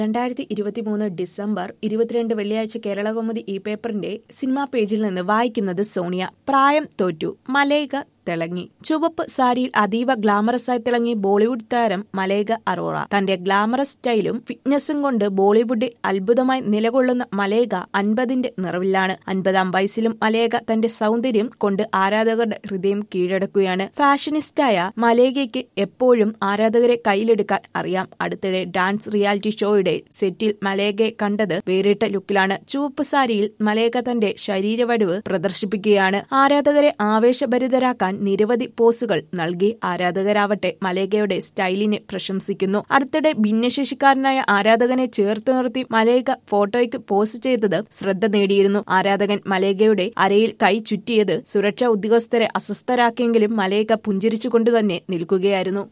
രണ്ടായിരത്തി ഇരുപത്തിമൂന്ന് ഡിസംബർ ഇരുപത്തിരണ്ട് വെള്ളിയാഴ്ച കേരളകൗമുദി ഈ പേപ്പറിന്റെ സിനിമാ പേജിൽ നിന്ന് വായിക്കുന്നത് സോണിയ പ്രായം തോറ്റു മലേക തിളങ്ങി ചുവപ്പ് സാരിയിൽ അതീവ ഗ്ലാമറസായി തിളങ്ങി ബോളിവുഡ് താരം മലേക അറോറ തന്റെ ഗ്ലാമറസ് സ്റ്റൈലും ഫിറ്റ്നസും കൊണ്ട് ബോളിവുഡിൽ അത്ഭുതമായി നിലകൊള്ളുന്ന മലേക അൻപതിന്റെ നിറവിലാണ് അൻപതാം വയസ്സിലും മലേക തന്റെ സൗന്ദര്യം കൊണ്ട് ആരാധകരുടെ ഹൃദയം കീഴടക്കുകയാണ് ഫാഷനിസ്റ്റായ മലേഗയ്ക്ക് എപ്പോഴും ആരാധകരെ കയ്യിലെടുക്കാൻ അറിയാം അടുത്തിടെ ഡാൻസ് റിയാലിറ്റി ഷോയുടെ സെറ്റിൽ മലേഗയെ കണ്ടത് വേറിട്ട ലുക്കിലാണ് ചുവപ്പ് സാരിയിൽ മലേക തന്റെ ശരീരവടിവ് പ്രദർശിപ്പിക്കുകയാണ് ആരാധകരെ ആവേശഭരിതരാക്കാൻ നിരവധി പോസുകൾ നൽകി ആരാധകരാവട്ടെ മലേഗയുടെ സ്റ്റൈലിനെ പ്രശംസിക്കുന്നു അടുത്തിടെ ഭിന്നശേഷിക്കാരനായ ആരാധകനെ ചേർത്ത് നിർത്തി മലേഗ ഫോട്ടോയ്ക്ക് പോസ്റ്റ് ചെയ്തത് ശ്രദ്ധ നേടിയിരുന്നു ആരാധകൻ മലേഗയുടെ അരയിൽ കൈ ചുറ്റിയത് സുരക്ഷാ ഉദ്യോഗസ്ഥരെ അസ്വസ്ഥരാക്കിയെങ്കിലും മലേഗ പുഞ്ചിരിച്ചുകൊണ്ട് തന്നെ നിൽക്കുകയായിരുന്നു